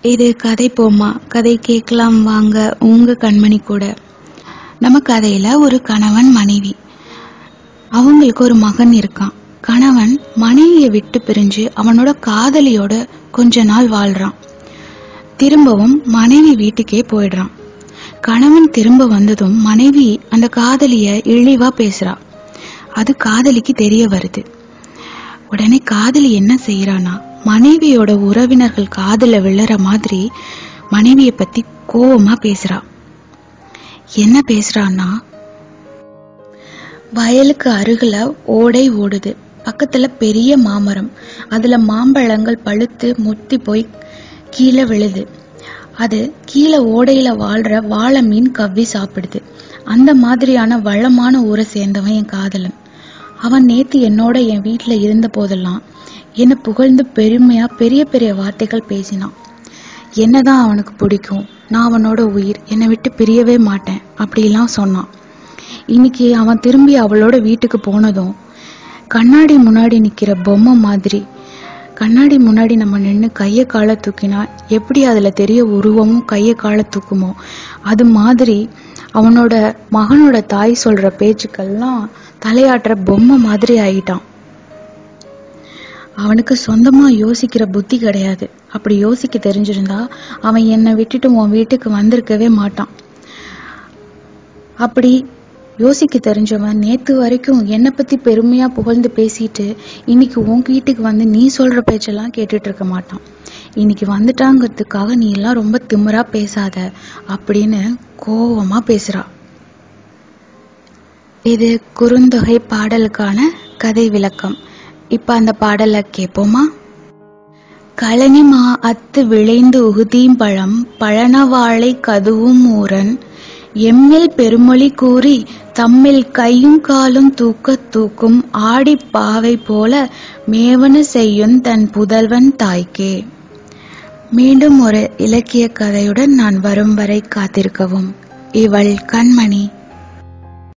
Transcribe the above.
இது கதை போமா கதை கேட்கலாம் வாங்க உங்க கண்மணி கூட நம்ம கதையில ஒரு கணவன் மனைவி அவங்களுக்கு ஒரு மகன் இருக்கான் கணவன் மனைவியை விட்டு பிரிஞ்சு அவனோட காதலியோட கொஞ்ச நாள் வாழ்றான் திரும்பவும் மனைவி வீட்டுக்கே போயிடுறான் கணவன் திரும்ப வந்ததும் மனைவி அந்த காதலிய இழிவா பேசுறா அது காதலிக்கு தெரிய வருது உடனே காதலி என்ன செய்யறானா மனைவியோட உறவினர்கள் காதுல விழற மாதிரி மனைவிய பத்தி கோவமா பேசுறா என்ன பேசுறான்னா வயலுக்கு அருகில ஓடை ஓடுது பக்கத்துல பெரிய மாமரம் அதுல மாம்பழங்கள் பழுத்து முத்தி போய் கீழே விழுது அது கீழே ஓடையில வாழ்ற வாழை மீன் கவ்வி சாப்பிடுது அந்த மாதிரியான வளமான ஊரை சேர்ந்தவன் என் காதலன் அவன் நேத்து என்னோட என் வீட்டுல இருந்த போதெல்லாம் என்னை புகழ்ந்து பெருமையா பெரிய பெரிய வார்த்தைகள் பேசினான் என்னதான் அவனுக்கு பிடிக்கும் நான் அவனோட உயிர் என்னை விட்டு பிரியவே மாட்டேன் அப்படிலாம் சொன்னான் இன்னைக்கு அவன் திரும்பி அவளோட வீட்டுக்கு போனதும் கண்ணாடி முன்னாடி நிக்கிற பொம்மை மாதிரி கண்ணாடி முன்னாடி நம்ம நின்று கையை காலை தூக்கினா எப்படி அதுல தெரிய உருவமும் கையை காலை தூக்குமோ அது மாதிரி அவனோட மகனோட தாய் சொல்ற பேச்சுக்கெல்லாம் தலையாட்டுற பொம்மை மாதிரி ஆயிட்டான் அவனுக்கு சொந்தமா யோசிக்கிற புத்தி கிடையாது அப்படி யோசிக்க தெரிஞ்சிருந்தா அவன் என்னை விட்டுட்டு உன் வீட்டுக்கு வந்திருக்கவே மாட்டான் அப்படி யோசிக்க தெரிஞ்சவன் நேத்து வரைக்கும் என்னை பத்தி பெருமையா புகழ்ந்து பேசிட்டு இன்னைக்கு உன் வீட்டுக்கு வந்து நீ சொல்ற பேச்செல்லாம் கேட்டுட்டு இருக்க மாட்டான் இன்னைக்கு வந்துட்டாங்கிறதுக்காக நீ எல்லாம் ரொம்ப திமிரா பேசாத அப்படின்னு கோவமா பேசுறா இது குறுந்தொகை பாடலுக்கான கதை விளக்கம் இப்ப அந்த பாடலை கேட்போமா களனிமா அத்து விளைந்து உகுதீம்பழம் பழனவாழை கதுவும் ஊரன் எம்மில் பெருமொழி கூறி தம்மில் கையும் காலும் தூக்கத் தூக்கும் ஆடிப் பாவை போல மேவன செய்யும் தன் புதல்வன் தாய்க்கே மீண்டும் ஒரு இலக்கிய கதையுடன் நான் வரும் வரை காத்திருக்கவும் இவள் கண்மணி